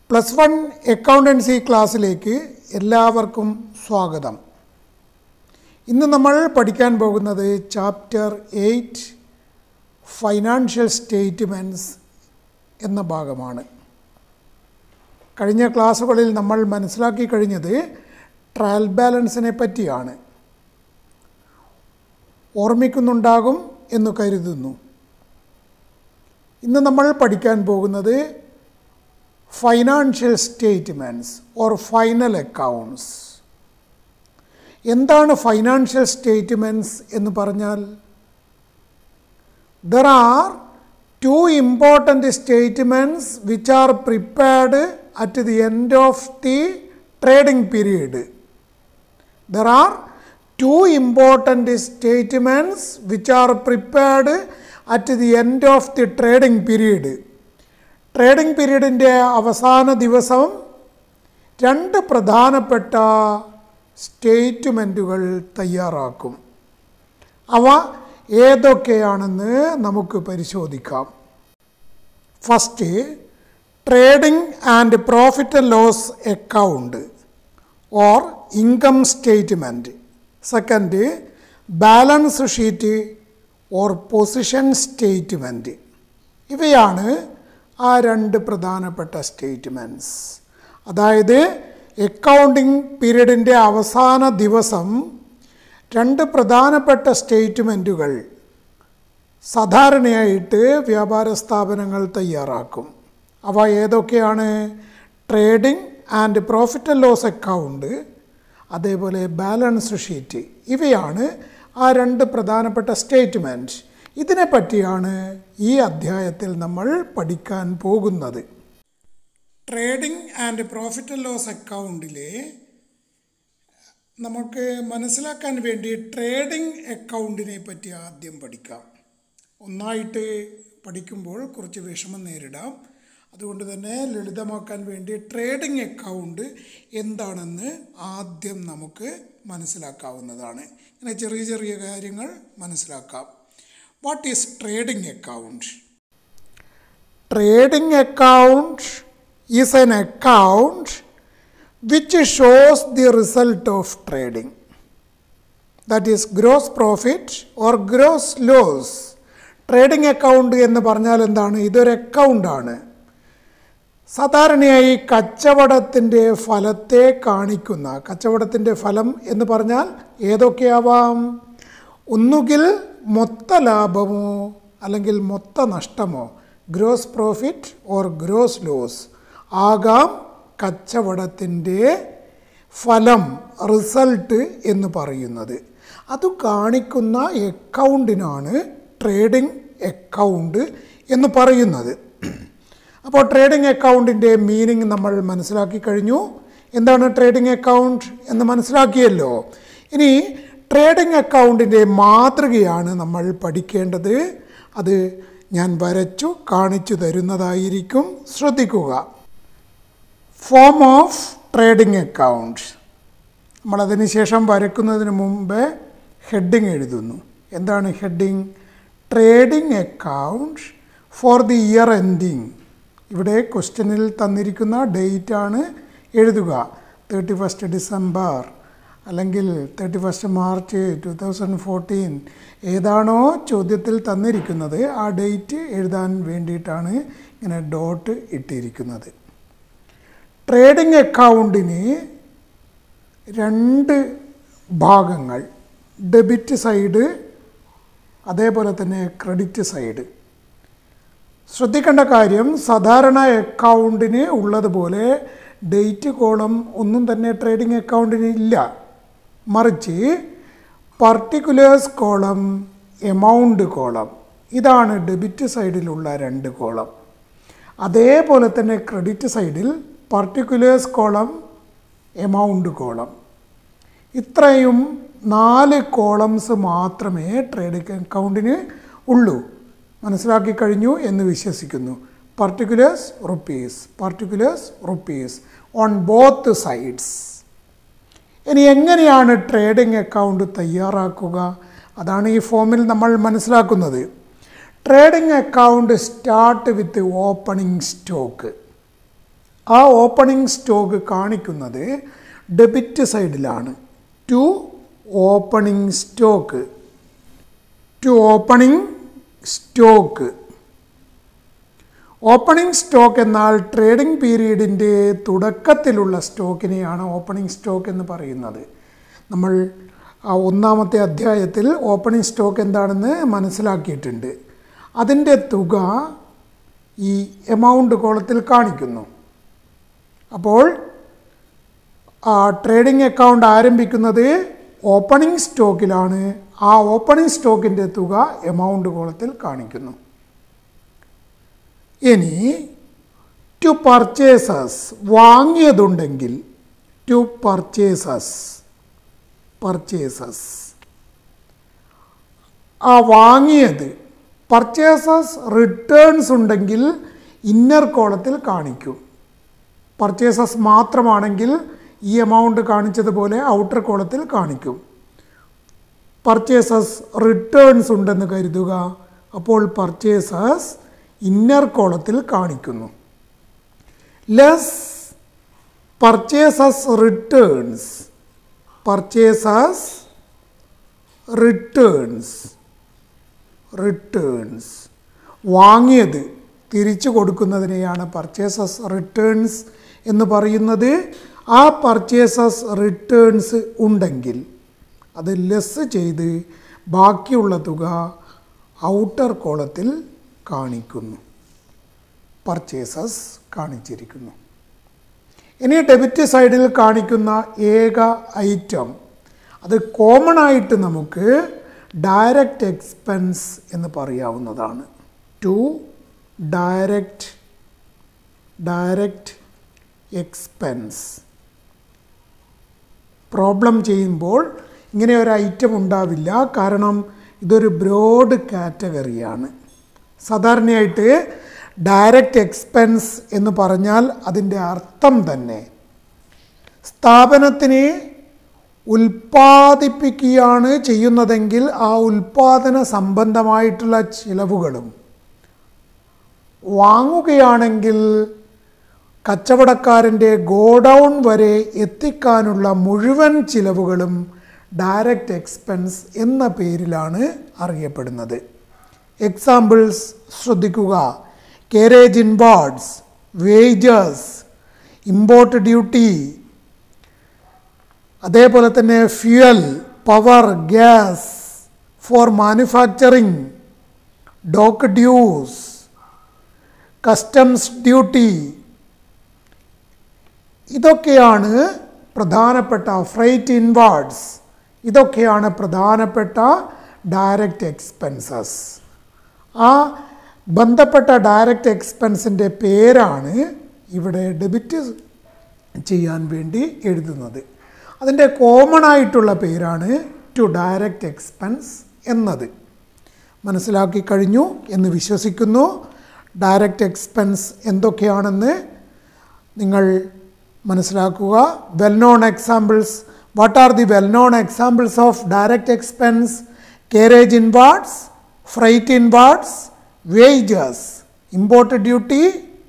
plus one accountancy ക്ലാസ്സിലേക്ക് എല്ലാവർക്കും സ്വാഗതം ഇന്ന് നമ്മൾ പഠിക്കാൻ പോകുന്നത് ചാപ്റ്റർ എയ്റ്റ് ഫൈനാൻഷ്യൽ സ്റ്റേറ്റ്മെൻറ്റ്സ് എന്ന ഭാഗമാണ് കഴിഞ്ഞ ക്ലാസ്സുകളിൽ നമ്മൾ മനസ്സിലാക്കി കഴിഞ്ഞത് ട്രയൽ ബാലൻസിനെ പറ്റിയാണ് ഓർമ്മിക്കുന്നുണ്ടാകും എന്ന് കരുതുന്നു ഇന്ന് നമ്മൾ പഠിക്കാൻ പോകുന്നത് financial statements or final accounts എന്താണ് ഫൈനാൻഷ്യൽ സ്റ്റേറ്റ്മെൻറ്റ്സ് എന്ന് പറഞ്ഞാൽ there are two important statements which are prepared at the end of the trading period there are two important statements which are prepared at the end of the trading period trading പീരീഡിൻ്റെ അവസാന ദിവസം രണ്ട് പ്രധാനപ്പെട്ട സ്റ്റേറ്റ്മെൻറ്റുകൾ തയ്യാറാക്കും അവ ഏതൊക്കെയാണെന്ന് നമുക്ക് പരിശോധിക്കാം first trading and profit and loss account or income statement second balance sheet or position statement ഇവയാണ് ആ രണ്ട് പ്രധാനപ്പെട്ട സ്റ്റേറ്റ്മെൻറ്റ്സ് അതായത് അക്കൗണ്ടിങ് പീരീഡിൻ്റെ അവസാന ദിവസം രണ്ട് പ്രധാനപ്പെട്ട സ്റ്റേറ്റ്മെൻറ്റുകൾ സാധാരണയായിട്ട് വ്യാപാര സ്ഥാപനങ്ങൾ തയ്യാറാക്കും അവ ഏതൊക്കെയാണ് trading and profit and loss account അതേപോലെ ബാലൻസ് ഷീറ്റ് ഇവയാണ് ആ രണ്ട് പ്രധാനപ്പെട്ട സ്റ്റേറ്റ്മെൻറ്റ് ഇതിനെ പറ്റിയാണ് ഈ അധ്യായത്തിൽ നമ്മൾ പഠിക്കാൻ പോകുന്നത് trading and profit and loss അക്കൗണ്ടിലെ നമുക്ക് മനസ്സിലാക്കാൻ വേണ്ടി ട്രേഡിംഗ് അക്കൗണ്ടിനെ പറ്റി ആദ്യം പഠിക്കാം ഒന്നായിട്ട് പഠിക്കുമ്പോൾ കുറച്ച് വിഷമം നേരിടാം അതുകൊണ്ട് തന്നെ ലളിതമാക്കാൻ വേണ്ടി ട്രേഡിംഗ് അക്കൗണ്ട് എന്താണെന്ന് ആദ്യം നമുക്ക് മനസ്സിലാക്കാവുന്നതാണ് ഇങ്ങനെ ചെറിയ ചെറിയ കാര്യങ്ങൾ മനസ്സിലാക്കാം what is trading account trading account is an account which shows the result of trading that is gross profit or gross loss trading account എന്ന് പറഞ്ഞാൽ എന്താണ് ഇതൊരു അക്കൗണ്ടാണ് സാധാരണയായി കച്ചവടത്തിൻ്റെ ഫലത്തെ കാണിക്കുന്ന കച്ചവടത്തിൻ്റെ ഫലം എന്ന് പറഞ്ഞാൽ ഏതൊക്കെയാവാം ഒന്നുകിൽ മൊത്ത ലാഭമോ അല്ലെങ്കിൽ മൊത്ത നഷ്ടമോ gross profit or gross loss ആകാം കച്ചവടത്തിൻ്റെ ഫലം റിസൾട്ട് എന്ന് പറയുന്നത് അത് കാണിക്കുന്ന അക്കൗണ്ടിനാണ് ട്രേഡിംഗ് അക്കൗണ്ട് എന്ന് പറയുന്നത് അപ്പോൾ ട്രേഡിംഗ് അക്കൗണ്ടിൻ്റെ മീനിങ് നമ്മൾ മനസ്സിലാക്കി കഴിഞ്ഞു എന്താണ് ട്രേഡിംഗ് അക്കൗണ്ട് എന്ന് മനസ്സിലാക്കിയല്ലോ ഇനി ട്രേഡിംഗ് അക്കൗണ്ടിൻ്റെ മാതൃകയാണ് നമ്മൾ പഠിക്കേണ്ടത് അത് ഞാൻ വരച്ചു കാണിച്ചു തരുന്നതായിരിക്കും ശ്രദ്ധിക്കുക ഫോം ഓഫ് ട്രേഡിംഗ് അക്കൗണ്ട് നമ്മളതിന് ശേഷം വരക്കുന്നതിന് മുമ്പേ ഹെഡിങ് എഴുതുന്നു എന്താണ് heading trading account for the year ending ഇവിടെ ക്വസ്റ്റ്യനിൽ തന്നിരിക്കുന്ന ഡേറ്റ് ആണ് എഴുതുക തേർട്ടി ഫസ്റ്റ് ഡിസംബർ അല്ലെങ്കിൽ thirty first March two thousand fourteen ഏതാണോ ചോദ്യത്തിൽ തന്നിരിക്കുന്നത് ആ ഡേറ്റ് എഴുതാൻ വേണ്ടിയിട്ടാണ് ഇങ്ങനെ ഡോട്ട് ഇട്ടിരിക്കുന്നത് ട്രേഡിംഗ് അക്കൗണ്ടിന് രണ്ട് ഭാഗങ്ങൾ ഡെബിറ്റ് സൈഡ് അതേപോലെ തന്നെ ക്രെഡിറ്റ് സൈഡ് ശ്രദ്ധിക്കേണ്ട കാര്യം സാധാരണ അക്കൗണ്ടിന് ഉള്ളതുപോലെ ഡേറ്റ് കോളം ഒന്നും തന്നെ ട്രേഡിംഗ് അക്കൗണ്ടിന് ഇല്ല മറിച്ച് പർട്ടിക്കുലേഴ്സ് കോളം എമൗണ്ട് കോളം ഇതാണ് ഡെബിറ്റ് സൈഡിലുള്ള രണ്ട് കോളം അതേപോലെ തന്നെ ക്രെഡിറ്റ് സൈഡിൽ പർട്ടിക്കുലേഴ്സ് കോളം എമൗണ്ട് കോളം ഇത്രയും നാല് കോളംസ് മാത്രമേ ട്രേഡിംഗ് അക്കൗണ്ടിന് ഉള്ളൂ മനസ്സിലാക്കി കഴിഞ്ഞു എന്ന് വിശ്വസിക്കുന്നു particulars rupees particulars rupees on both sides ഇനി എങ്ങനെയാണ് ട്രേഡിംഗ് അക്കൗണ്ട് തയ്യാറാക്കുക അതാണ് ഈ ഫോമിൽ നമ്മൾ മനസ്സിലാക്കുന്നത് trading account start with opening stock ആ ഓപ്പണിംഗ് സ്റ്റോക്ക് കാണിക്കുന്നത് ഡെബിറ്റ് സൈഡിലാണ് to opening stock to opening stock opening stock എന്നാൽ ട്രേഡിംഗ് പീരീഡിൻ്റെ തുടക്കത്തിലുള്ള സ്റ്റോക്കിനെയാണ് ഓപ്പണിംഗ് സ്റ്റോക്ക് എന്ന് പറയുന്നത് നമ്മൾ ആ ഒന്നാമത്തെ അധ്യായത്തിൽ ഓപ്പണിംഗ് സ്റ്റോക്ക് എന്താണെന്ന് മനസ്സിലാക്കിയിട്ടുണ്ട് അതിൻ്റെ തുക ഈ എമൗണ്ട് കോളത്തിൽ കാണിക്കുന്നു അപ്പോൾ ആ ട്രേഡിംഗ് അക്കൗണ്ട് ആരംഭിക്കുന്നത് ഓപ്പണിംഗ് സ്റ്റോക്കിലാണ് ആ ഓപ്പണിംഗ് സ്റ്റോക്കിൻ്റെ തുക എമൗണ്ട് കോളത്തിൽ കാണിക്കുന്നു ഇനി ടു പർച്ചേസസ് വാങ്ങിയതുണ്ടെങ്കിൽ ടു പർച്ചേസസ് പർച്ചേസസ് ആ വാങ്ങിയത് പർച്ചേസസ് റിട്ടേൺസ് ഉണ്ടെങ്കിൽ ഇന്നർ കോളത്തിൽ കാണിക്കും പർച്ചേസസ് മാത്രമാണെങ്കിൽ ഈ എമൗണ്ട് കാണിച്ചതുപോലെ ഔട്ടർ കോളത്തിൽ കാണിക്കും പർച്ചേസസ് റിട്ടേൺസ് ഉണ്ടെന്ന് കരുതുക അപ്പോൾ പർച്ചേസസ് ഇന്നർ കോളത്തിൽ കാണിക്കുന്നു less purchases returns purchases returns returns വാങ്ങിയത് തിരിച്ചു കൊടുക്കുന്നതിനെയാണ് പർച്ചേസസ് റിട്ടേൺസ് എന്ന് പറയുന്നത് ആ പർച്ചേസസ് റിട്ടേൺസ് ഉണ്ടെങ്കിൽ അത് ലെസ് ചെയ്ത് ബാക്കിയുള്ള തുക ഔട്ടർ കോളത്തിൽ കാണിക്കുന്നു പർച്ചേസസ് കാണിച്ചിരിക്കുന്നു ഇനി ഡെബിറ്റ് സൈഡിൽ കാണിക്കുന്ന ഏക ഐറ്റം അത് കോമൺ ആയിട്ട് നമുക്ക് ഡയറക്റ്റ് എക്സ്പെൻസ് എന്ന് പറയാവുന്നതാണ് to direct direct expense problem ചെയ്യുമ്പോൾ ഇങ്ങനെ ഒരു ഐറ്റം ഉണ്ടാവില്ല കാരണം ഇതൊരു ബ്രോഡ് കാറ്റഗറിയാണ് സാധാരണയായിട്ട് ഡയറക്റ്റ് എക്സ്പെൻസ് എന്ന് പറഞ്ഞാൽ അതിൻ്റെ അർത്ഥം തന്നെ സ്ഥാപനത്തിന് ഉൽപ്പാദിപ്പിക്കുകയാണ് ചെയ്യുന്നതെങ്കിൽ ആ ഉൽപ്പാദന സംബന്ധമായിട്ടുള്ള ചിലവുകളും വാങ്ങുകയാണെങ്കിൽ കച്ചവടക്കാരൻ്റെ ഗോഡൗൺ വരെ എത്തിക്കാനുള്ള മുഴുവൻ ചിലവുകളും ഡയറക്റ്റ് എക്സ്പെൻസ് എന്ന പേരിലാണ് അറിയപ്പെടുന്നത് എക്സാമ്പിൾസ് ശ്രദ്ധിക്കുക carriage inwards wages import duty അതേപോലെ തന്നെ fuel power gas for manufacturing dock dues customs duty ഇതൊക്കെയാണ് പ്രധാനപ്പെട്ട ഫ്രൈറ്റ് ഇൻവാർഡ്സ് ഇതൊക്കെയാണ് പ്രധാനപ്പെട്ട ഡയറക്റ്റ് എക്സ്പെൻസസ് ആ ബന്ധപ്പെട്ട ഡയറക്റ്റ് എക്സ്പെൻസിൻ്റെ പേരാണ് ഇവിടെ ഡെബിറ്റ് ചെയ്യാൻ വേണ്ടി എഴുതുന്നത് അതിൻ്റെ കോമൺ ആയിട്ടുള്ള പേരാണ് ടു ഡയറക്റ്റ് എക്സ്പെൻസ് എന്നത് മനസ്സിലാക്കി കഴിഞ്ഞു എന്ന് വിശ്വസിക്കുന്നു ഡയറക്റ്റ് എക്സ്പെൻസ് എന്തൊക്കെയാണെന്ന് നിങ്ങൾ മനസ്സിലാക്കുക well known examples what are the well known examples of direct expense carriage inwards freight inwards wages import duty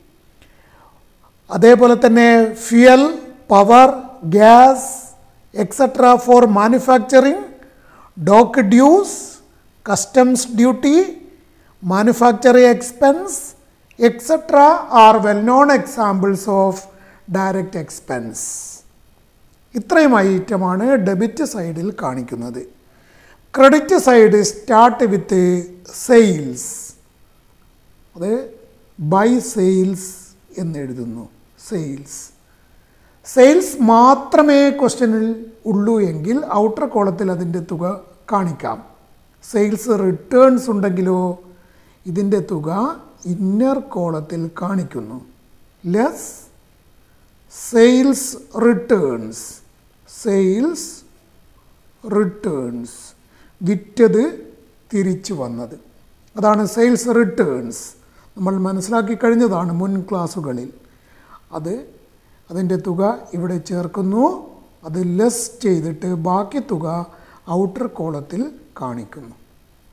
അതേപോലെ തന്നെ fuel power gas etcetera for manufacturing dock dues customs duty manufacturing expense etcetera are well known examples of direct expense ഇത്രയും ഐറ്റമാണ് debit സൈഡിൽ കാണിക്കുന്നത് credit side start with sales അത് by sales എന്ന് എഴുതുന്നു sales sales മാത്രമേ ക്വസ്റ്റ്യനിൽ ഉള്ളൂ എങ്കിൽ ഔട്ടർ കോളത്തിൽ അതിൻ്റെ തുക കാണിക്കാം സെയിൽസ് റിട്ടേൺസ് ഉണ്ടെങ്കിലോ ഇതിൻ്റെ തുക ഇന്നർ കോളത്തിൽ കാണിക്കുന്നു less sales returns sales returns വിറ്റത് തിരിച്ചു വന്നത് അതാണ് സെയിൽസ് റിട്ടേൺസ് നമ്മൾ മനസ്സിലാക്കി കഴിഞ്ഞതാണ് മുൻ ക്ലാസ്സുകളിൽ അത് അതിൻ്റെ തുക ഇവിടെ ചേർക്കുന്നു അത് ലെസ് ചെയ്തിട്ട് ബാക്കി തുക ഔട്ടർ കോളത്തിൽ കാണിക്കുന്നു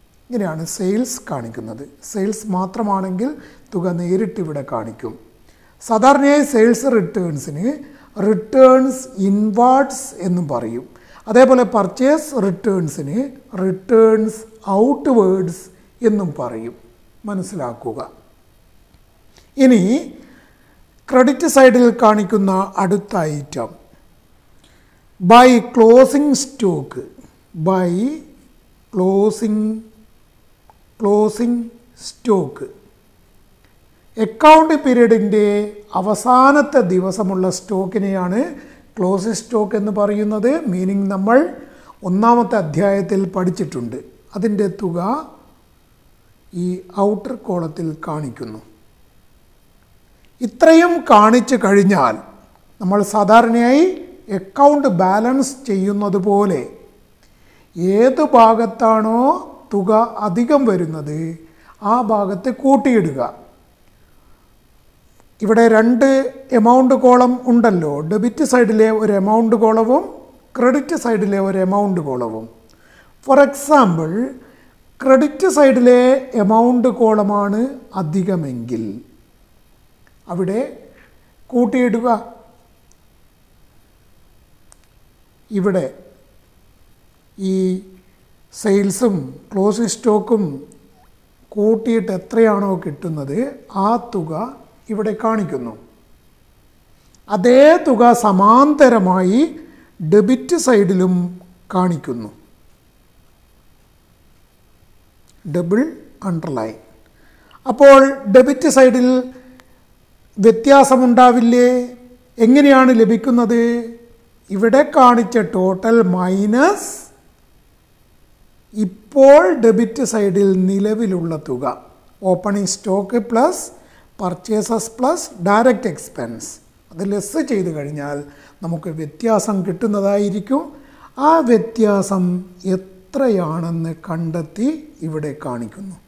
ഇങ്ങനെയാണ് സെയിൽസ് കാണിക്കുന്നത് സെയിൽസ് മാത്രമാണെങ്കിൽ തുക നേരിട്ട് ഇവിടെ കാണിക്കും സാധാരണയായി സെയിൽസ് റിട്ടേൺസിന് റിട്ടേൺസ് ഇൻവാർഡ്സ് എന്നും പറയും അതേപോലെ പർച്ചേസ് റിട്ടേൺസിന് റിട്ടേൺസ് ഔട്ട്വേർഡ്സ് എന്നും പറയും മനസ്സിലാക്കുക ഇനി ക്രെഡിറ്റ് സൈഡിൽ കാണിക്കുന്ന അടുത്ത item by closing stock by closing closing stock account പീരീഡിൻ്റെ അവസാനത്തെ ദിവസമുള്ള സ്റ്റോക്കിനെയാണ് ക്ലോസിംഗ് സ്റ്റോക്ക് എന്ന് പറയുന്നത് മീനിങ് നമ്മൾ ഒന്നാമത്തെ അധ്യായത്തിൽ പഠിച്ചിട്ടുണ്ട് അതിൻ്റെ തുക ഈ ഔട്ടർ കോളത്തിൽ കാണിക്കുന്നു ഇത്രയും കാണിച്ചു കഴിഞ്ഞാൽ നമ്മൾ സാധാരണയായി അക്കൗണ്ട് ബാലൻസ് ചെയ്യുന്നത് പോലെ ഏത് ഭാഗത്താണോ തുക അധികം വരുന്നത് ആ ഭാഗത്ത് കൂട്ടിയിടുക ഇവിടെ രണ്ട് എമൗണ്ട് കോളം ഉണ്ടല്ലോ ഡെബിറ്റ് സൈഡിലെ ഒരു എമൗണ്ട് കോളവും ക്രെഡിറ്റ് സൈഡിലെ ഒരു എമൗണ്ട് കോളവും ഫോർ എക്സാമ്പിൾ ക്രെഡിറ്റ് സൈഡിലെ എമൗണ്ട് കോളമാണ് അധികമെങ്കിൽ അവിടെ കൂട്ടിയിടുക ഇവിടെ ഈ സെയിൽസും ക്ലോസിംഗ് സ്റ്റോക്കും കൂട്ടിയിട്ട് എത്രയാണോ കിട്ടുന്നത് ആ തുക ഇവിടെ കാണിക്കുന്നു അതേ തുക സമാന്തരമായി ഡെബിറ്റ് സൈഡിലും കാണിക്കുന്നു ഡബിൾ അണ്ടർലൈൻ അപ്പോൾ ഡെബിറ്റ് സൈഡിൽ വ്യത്യാസമുണ്ടാവില്ലേ എങ്ങനെയാണ് ലഭിക്കുന്നത് ഇവിടെ കാണിച്ച ടോട്ടൽ മൈനസ് ഇപ്പോൾ ഡെബിറ്റ് സൈഡിൽ നിലവിലുള്ള തുക opening stock plus purchases plus direct expense അത് ലെസ് ചെയ്ത് കഴിഞ്ഞാൽ നമുക്ക് വ്യത്യാസം കിട്ടുന്നതായിരിക്കും ആ വ്യത്യാസം എത്രയാണെന്ന് കണ്ടെത്തി ഇവിടെ കാണിക്കുന്നു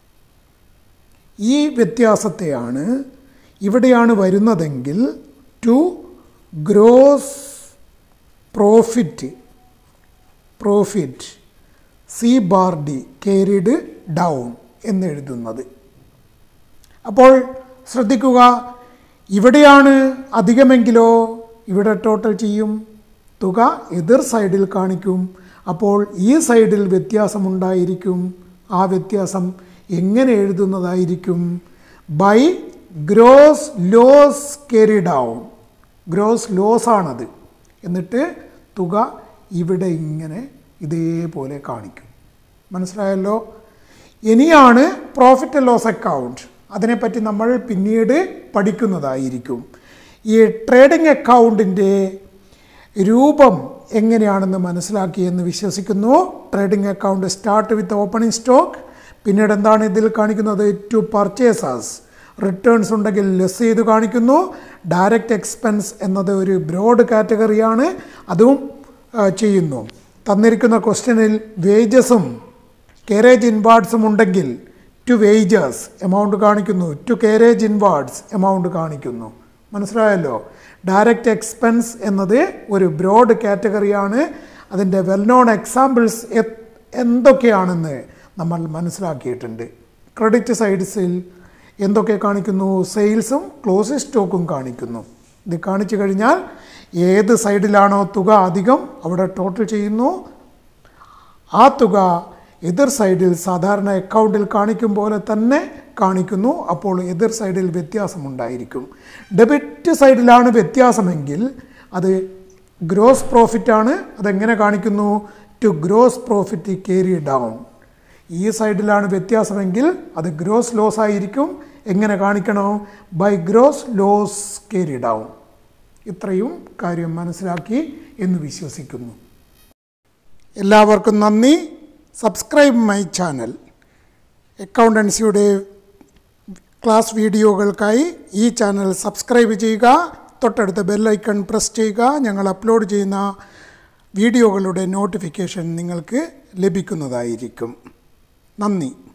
ഈ വ്യത്യാസത്തെയാണ് ഇവിടെയാണ് വരുന്നതെങ്കിൽ to gross profit profit C bar D carried down എന്നെഴുതുന്നത് അപ്പോൾ ശ്രദ്ധിക്കുക ഇവിടെയാണ് അധികമെങ്കിലോ ഇവിടെ ടോട്ടൽ ചെയ്യും തുക എതിർ സൈഡിൽ കാണിക്കും അപ്പോൾ ഈ സൈഡിൽ വ്യത്യാസമുണ്ടായിരിക്കും ആ വ്യത്യാസം എങ്ങനെ എഴുതുന്നതായിരിക്കും by gross loss carry down gross loss ആണത് എന്നിട്ട് തുക ഇവിടെ ഇങ്ങനെ ഇതേപോലെ കാണിക്കും മനസ്സിലായല്ലോ ഇനിയാണ് പ്രോഫിറ്റ് ആൻഡ് ലോസ് അക്കൗണ്ട് അതിനെപ്പറ്റി നമ്മൾ പിന്നീട് പഠിക്കുന്നതായിരിക്കും ഈ ട്രേഡിംഗ് അക്കൗണ്ടിൻ്റെ രൂപം എങ്ങനെയാണെന്ന് മനസ്സിലാക്കിയെന്ന് വിശ്വസിക്കുന്നു trading account start with opening stock പിന്നീട് എന്താണ് ഇതിൽ കാണിക്കുന്നത് ടു പർച്ചേസസ് റിട്ടേൺസ് ഉണ്ടെങ്കിൽ ലെസ് ചെയ്ത് കാണിക്കുന്നു ഡയറക്റ്റ് എക്സ്പെൻസ് എന്നത് ഒരു ബ്രോഡ് കാറ്റഗറിയാണ് അതും ആ, ചെയ്യുന്നു തന്നിരിക്കുന്ന ക്വസ്റ്റ്യനിൽ വേജസും കേരേജ് ഇൻവാർഡ്സും ഉണ്ടെങ്കിൽ ടു വേജസ് എമൗണ്ട് കാണിക്കുന്നു ടു കേരേജ് ഇൻവാർഡ്സ് എമൗണ്ട് കാണിക്കുന്നു മനസ്സിലായല്ലോ ഡയറക്റ്റ് എക്സ്പെൻസ് എന്നത് ഒരു ബ്രോഡ് കാറ്റഗറിയാണ് അതിൻ്റെ വെൽ നോൺ എക്സാമ്പിൾസ് എന്തൊക്കെയാണെന്ന് നമ്മൾ മനസ്സിലാക്കിയിട്ടുണ്ട് ക്രെഡിറ്റ് സൈഡ്സിൽ എന്തൊക്കെ കാണിക്കുന്നു സെയിൽസും ക്ലോസിംഗ് സ്റ്റോക്കും കാണിക്കുന്നു ഇത് കാണിച്ചു കഴിഞ്ഞാൽ ഏത് സൈഡിലാണോ തുക അധികം അവിടെ ടോട്ടൽ ചെയ്യുന്നു ആ തുക എതിർ സൈഡിൽ സാധാരണ അക്കൗണ്ടിൽ കാണിക്കും പോലെ തന്നെ കാണിക്കുന്നു അപ്പോൾ എതിർ സൈഡിൽ വ്യത്യാസമുണ്ടായിരിക്കും ഡെബിറ്റ് സൈഡിലാണ് വ്യത്യാസമെങ്കിൽ അത് ഗ്രോസ് പ്രോഫിറ്റാണ് അതെങ്ങനെ കാണിക്കുന്നു to gross profit carry down ഈ സൈഡിലാണ് വ്യത്യാസമെങ്കിൽ അത് ഗ്രോസ് ലോസ് ആയിരിക്കും എങ്ങനെ കാണിക്കണോ by gross loss carry down ഇത്രയും കാര്യം മനസ്സിലാക്കി എന്ന് വിശ്വസിക്കുന്നു എല്ലാവർക്കും നന്ദി സബ്സ്ക്രൈബ് മൈ ചാനൽ അക്കൗണ്ടൻസിയുടെ ക്ലാസ് വീഡിയോകൾക്കായി ഈ ചാനൽ സബ്സ്ക്രൈബ് ചെയ്യുക തൊട്ടടുത്ത ബെല്ലൈക്കൺ പ്രസ് ചെയ്യുക ഞങ്ങൾ അപ്ലോഡ് ചെയ്യുന്ന വീഡിയോകളുടെ നോട്ടിഫിക്കേഷൻ നിങ്ങൾക്ക് ലഭിക്കുന്നതായിരിക്കും നന്ദി